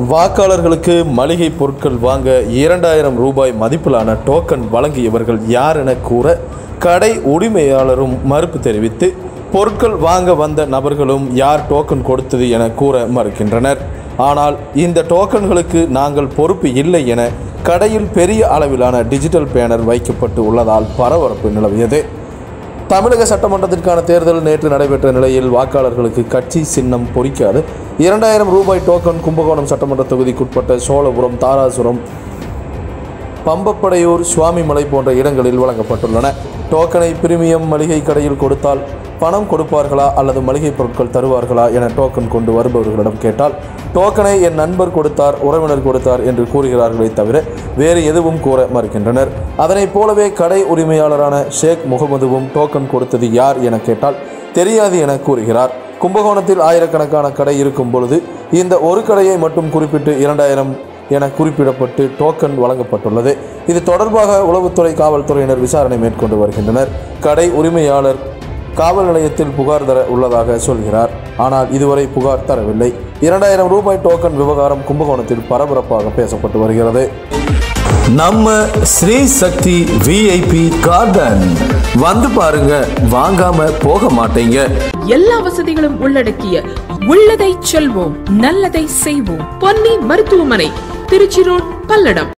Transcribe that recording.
வாக்காளர்களுக்கு மளிகை பொருட்கள் வாங்க இரண்டாயிரம் ரூபாய் மதிப்பிலான டோக்கன் வழங்கியவர்கள் யார் என கூற கடை உரிமையாளரும் மறுப்பு தெரிவித்து பொருட்கள் வாங்க வந்த நபர்களும் யார் டோக்கன் கொடுத்தது என கூற மறுக்கின்றனர் ஆனால் இந்த டோக்கன்களுக்கு நாங்கள் பொறுப்பு இல்லை என கடையில் பெரிய அளவிலான டிஜிட்டல் பேனர் வைக்கப்பட்டு உள்ளதால் பரபரப்பு நிலவியது தமிழக சட்டமன்றத்திற்கான தேர்தல் நேற்று நடைபெற்ற நிலையில் வாக்காளர்களுக்கு கட்சி சின்னம் பொறிக்காது இரண்டாயிரம் ரூபாய் டோக்கன் கும்பகோணம் சட்டமன்ற தொகுதிக்குட்பட்ட சோழபுரம் தாராசுரம் பம்பப்படையூர் சுவாமிமலை போன்ற இடங்களில் வழங்கப்பட்டுள்ளன டோக்கனை பிரீமியம் மளிகை கடையில் கொடுத்தால் பணம் கொடுப்பார்களா அல்லது மளிகை பொருட்கள் தருவார்களா என டோக்கன் கொண்டு வருபவர்களிடம் கேட்டால் டோக்கனை என் நண்பர் கொடுத்தார் உறவினர் கொடுத்தார் என்று கூறுகிறார்களே தவிர வேறு எதுவும் கூற மறுக்கின்றனர் அதனைப் போலவே கடை உரிமையாளரான ஷேக் முகமதுவும் டோக்கன் கொடுத்தது யார் என கேட்டால் தெரியாது என கூறுகிறார் கும்பகோணத்தில் ஆயிரக்கணக்கான கடை இருக்கும் பொழுது இந்த ஒரு கடையை மட்டும் குறிப்பிட்டு இரண்டாயிரம் என குறிப்பிடப்பட்டு டோக்கன் வழங்கப்பட்டுள்ளது இது தொடர்பாக உளவுத்துறை காவல்துறையினர் விசாரணை மேற்கொண்டு வருகின்றனர் கடை உரிமையாளர் காவல் நிலையத்தில் புகார் தர உள்ளதாக சொல்கிறார் ஆனால் இதுவரை புகார் தரவில்லை இரண்டாயிரம் ரூபாய் டோக்கன் விவகாரம் கும்பகோணத்தில் பரபரப்பாக பேசப்பட்டு வருகிறது நம்ம ஸ்ரீ சக்தி விஐபி கார்டன் வந்து பாருங்க வாங்காம போக மாட்டீங்க எல்லா வசதிகளும் உள்ளடக்கிய உள்ளதை செல்வோம் நல்லதை செய்வோம் பொன்னி மருத்துவமனை திருச்சி ரோட் பல்லடம்